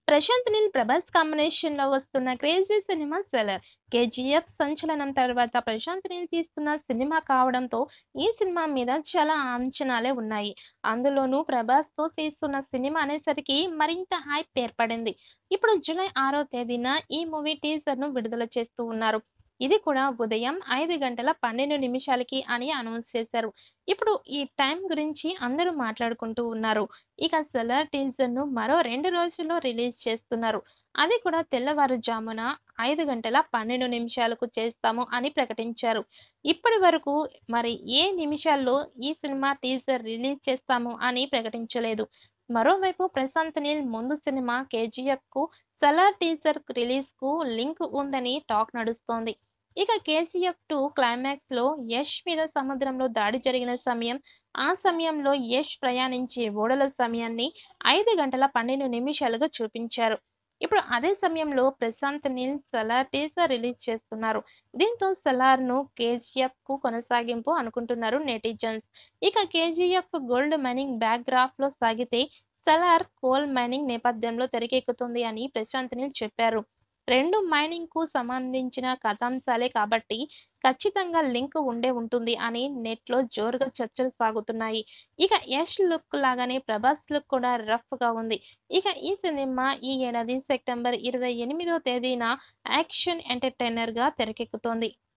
Prashanth Neel Prabhas combination లో వస్తున్న crazy cinema seller KGF సంచలనం తర్వాత ప్రశాంత్ నీల్ తీస్తున్న సినిమా కావడంతో ఈ సినిమా మీద చాలా అంచనాలే ఉన్నాయి అందులోనూ ప్రభాస్ తో తీస్తున్న సినిమా అనేసరికి మరింత హైప్ ఏర్పడింది ఇప్పుడు జూలై ఆరో తేదీన ఈ మూవీ టీజర్ ను విడుదల చేస్తూ ఉన్నారు ఇది కూడా ఉదయం ఐదు గంటల పన్నెండు నిమిషాలకి అని అనౌన్స్ చేశారు ఇప్పుడు ఈ టైం గురించి అందరూ మాట్లాడుకుంటూ ఉన్నారు ఇక సెలర్ టీజర్ ను మరో రెండు రోజుల్లో రిలీజ్ చేస్తున్నారు అది కూడా తెల్లవారుజామున ఐదు గంటల పన్నెండు నిమిషాలకు చేస్తాము అని ప్రకటించారు ఇప్పటి వరకు మరి ఏ నిమిషాల్లో ఈ సినిమా టీజర్ రిలీజ్ చేస్తాము అని ప్రకటించలేదు మరోవైపు ప్రశాంత్ నీల్ ముందు సినిమా కేజీఎఫ్ కు సలార్ టీజర్ రిలీజ్ కు లింక్ ఉందని టాక్ నడుస్తోంది ఇక కేసీఎఫ్ టూ క్లైమాక్స్ లో యష్ మీద సముద్రంలో దాడి జరిగిన సమయం ఆ సమయంలో యష్ ప్రయాణించే ఓడల సమయాన్ని ఐదు గంటల పన్నెండు నిమిషాలుగా చూపించారు ఇప్పుడు అదే సమయంలో ప్రశాంత్ నీల్ సలార్ టీజర్ రిలీజ్ చేస్తున్నారు దీంతో సలార్ ను కేజీఎఫ్ కు కొనసాగింపు అనుకుంటున్నారు నెటిజన్స్ ఇక KGF gold mining background లో సాగితే సలార్ కోల్ మైనింగ్ నేపథ్యంలో తెరకెక్కుతుంది అని ప్రశాంత్ నీల్ చెప్పారు రెండు మైనింగ్ కు సంబంధించిన కథాంశాలే కాబట్టి ఖచ్చితంగా లింక్ ఉండే ఉంటుంది అని నెట్ లో జోరుగా చర్చలు సాగుతున్నాయి ఇక యష్ లుక్ లాగానే ప్రభాస్ లుక్ కూడా రఫ్ గా ఉంది ఇక ఈ సినిమా ఈ ఏడాది సెప్టెంబర్ ఇరవై ఎనిమిదో తేదీన యాక్షన్ ఎంటర్టైనర్ గా తెరకెక్కుతోంది